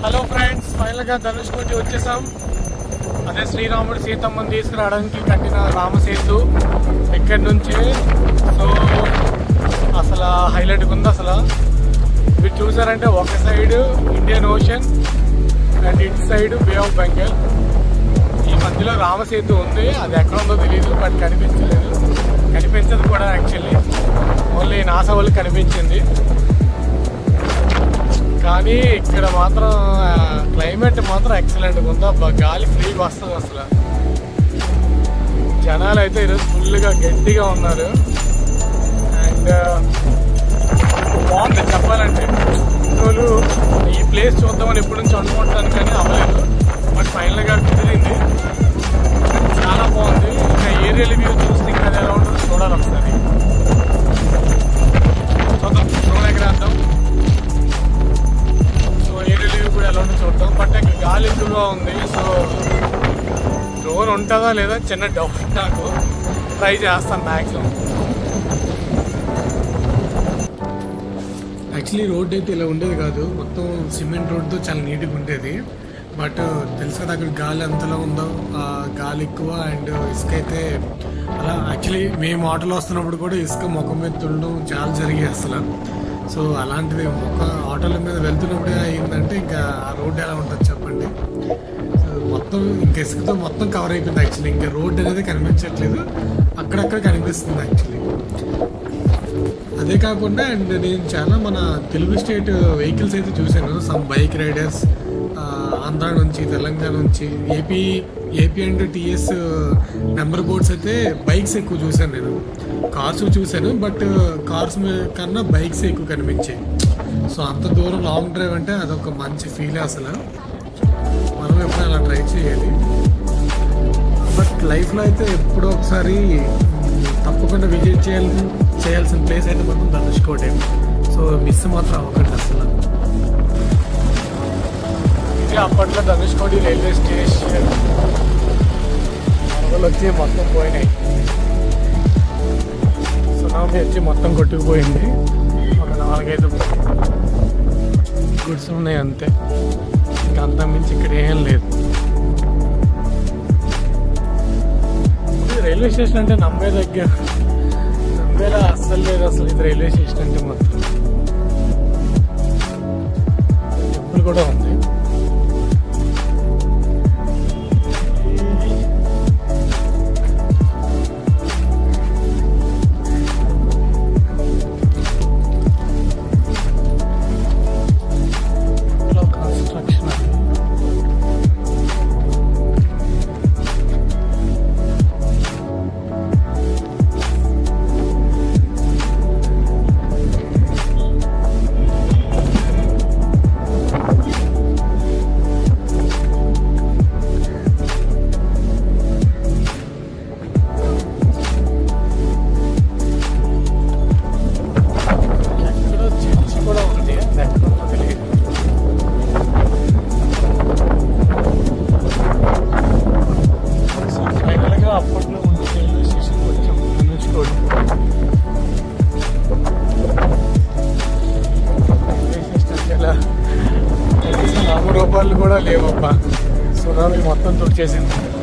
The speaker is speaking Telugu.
హలో ఫ్రెండ్స్ ఫైనల్ గా ధనుష్కోటి వచ్చేసాం అదే శ్రీరాముడు సీతమ్మని తీసుకురావడానికి కట్టిన రామసేతు ఇక్కడి నుంచి సో అసలు హైలైట్ ఉంది అసలు మీరు చూసారంటే ఒక సైడ్ ఇండియన్ ఓషన్ అండ్ ఇటు సైడ్ బే ఆఫ్ బెంగాల్ ఈ మధ్యలో రామసేతు ఉంది అది ఎక్కడ ఉందో తెలియదు బట్ కనిపించలేదు కనిపించదు కూడా యాక్చువల్లీ ఓన్లీ నాసా వాళ్ళకి కనిపించింది కానీ ఇక్కడ మాత్రం క్లైమేట్ మాత్రం ఎక్సలెంట్ ఉంది అబ్బా గాలి ఫ్రీగా వస్తుంది అసలు జనాలు అయితే ఈరోజు ఫుల్గా గట్టిగా ఉన్నారు అండ్ బాగుంది చెప్పాలంటే ఇంకోలు ఈ ప్లేస్ చూద్దామని ఎప్పటి నుంచి అనుకుంటాను కానీ అవ్వలేదు బట్ ఫైనల్గా కుదిరింది చాలా బాగుంది ఇంకా ఏరియల్ వ్యూ చూస్తే ఇంకా అది ఎలా ఉంటుందో చూడాలి ఒకసారి చూద్దాం డ్రోన్ ఎక్కడ వేద్దాం సో ఏరియల్ వ్యూ కూడా ఎలా ఉంటుందో చూద్దాం బట్ ఇక్కడ గాలి ఎక్కువగా ఉంది సో డ్రోన్ ఉంటుందా లేదా చిన్న డౌట్ నాకు ట్రై చేస్తాను మ్యాక్సిమం యాక్చువల్లీ రోడ్ అయితే ఇలా ఉండేది కాదు మొత్తం సిమెంట్ రోడ్తో చాలా నీట్గా ఉండేది బట్ తెలుసు కదా అక్కడ గాలి ఎంతలో ఉందో ఆ గాలి ఎక్కువ అండ్ ఇసుక అయితే అలా యాక్చువల్లీ మేము ఆటోలో వస్తున్నప్పుడు కూడా ఇసుక ముఖం మీద తుడడం చాలా జరిగాయి అసలు సో అలాంటిది ఒక ఆటోల మీద వెళ్తున్నప్పుడే అయిందంటే ఇంకా ఆ రోడ్ ఎలా ఉంటుంది చెప్పండి సో మొత్తం ఇంకా ఇసుకతో మొత్తం కవర్ అయిపోయింది యాక్చువల్లీ ఇంకా రోడ్ అనేది కనిపించట్లేదు అక్కడక్కడ కనిపిస్తుంది యాక్చువల్లీ అదే కాకుండా అండ్ నేను చాలా మన తెలుగు స్టేట్ వెహికల్స్ అయితే చూశాను సమ్ బైక్ రైడర్స్ ఆంధ్ర నుంచి తెలంగాణ నుంచి AP AP and TS number boards అయితే బైక్స్ ఎక్కువ చూశాను నేను కార్స్ చూశాను బట్ కార్స్ కన్నా బైక్స్ ఎక్కువ కనిపించాయి సో అంత దూరం లాంగ్ డ్రైవ్ అంటే అదొక మంచి ఫీల్ అసలు మనం ఎప్పుడు అలా ట్రై చేయాలి బట్ లైఫ్లో అయితే ఎప్పుడో ఒకసారి తప్పకుండా విజిట్ చేయాలి చేయాల్సిన ప్లేస్ అయితే మాత్రం ధనుష్కోటే సో మిస్ మాత్రం అవ్వకండి అసలు ఇది అప్పట్లో ధనుష్కోటి రైల్వే స్టేషన్ వరదలు వచ్చి మొత్తం పోయినాయి సునామీ వచ్చి మొత్తం కొట్టుకుపోయింది ఒక నాలుగైదు గుడ్స్ ఉన్నాయి అంతే ఇంకా అంతా మించి ఇక్కడ ఏం లేదు ఇది రైల్వే స్టేషన్ అంటే నమ్మే దగ్గర నమ్మేలా అస్సలు లేదు అసలు ఇది రైల్వే స్టేషన్ అంటే మొత్తం టెంపుల్ కూడా ఉంది కన్స్ట్రక్షన్ ఎక్కడో చర్చి కూడా ఉంది అది ఎక్కడ ఉందో తెలియదు సో ఫైనల్గా అప్పట్లో ఉన్న రైల్వే స్టేషన్ వచ్చాం ధనుష్కోటి రైల్వే స్టేషన్ ఎలా కనీసం నామరూపాలు కూడా లేవబ్బా సునామీ మొత్తం తుడిచేసింది